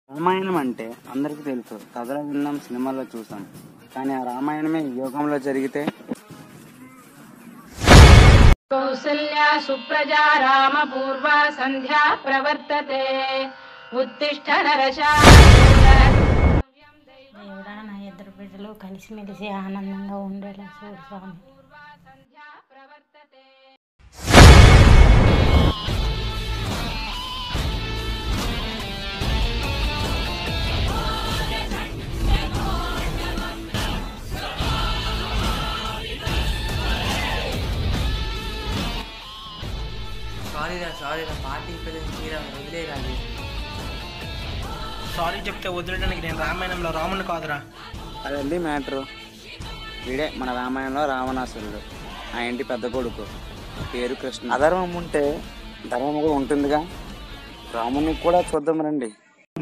రామాయణం అంటే అందరికీ తెలుసు కథలో విన్నాం సినిమాల్లో చూసాం కానీ ఆ రామాయణమే ఈ యుగంలో జరిగితే కౌసల్యా సుప్రజా రామ పూర్వ సంధ్యా ప్రవర్తతే ఉత్తిష్ట దేవుడా నా ఇద్దరు బిడ్డలు కలిసిమెలిసి ఆనందంగా ఉండేలా చూడు స్వామి సారీరా సారీరా పార్టీ పెద్ద తీరా వదిలేరాలి సారీ చెప్తే వదిలేయడానికి నేను రామాయణంలో రాముని కాదురా అదండి మ్యాటరు వీడే మన రామాయణంలో రావణాసురుడు ఆ ఇంటి పెద్ద కొడుకు పేరు కృష్ణ అధర్మం ఉంటే ధర్మం కూడా ఉంటుందిగా రాముని కూడా చూద్దాం రండి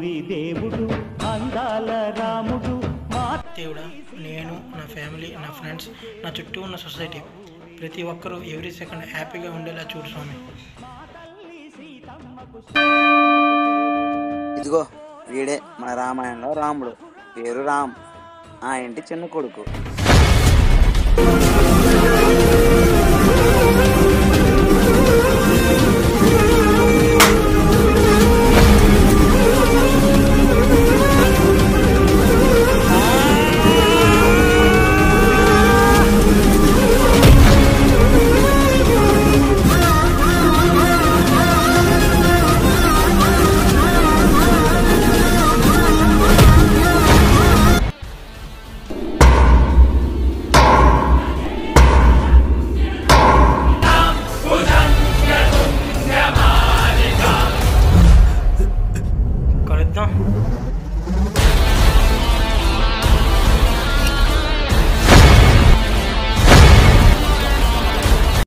దేవుడా నేను నా ఫ్యామిలీ నా ఫ్రెండ్స్ నా చుట్టూ ఉన్న సొసైటీ ప్రతి ఒక్కరూ ఎవ్రీ సెకండ్ హ్యాపీగా ఉండేలా చూడు స్వామి ఇదిగో వీడే మన రామాయణంలో రాముడు పేరు రామ్ ఆ ఇంటి చిన్న కొడుకు కలుద్దాం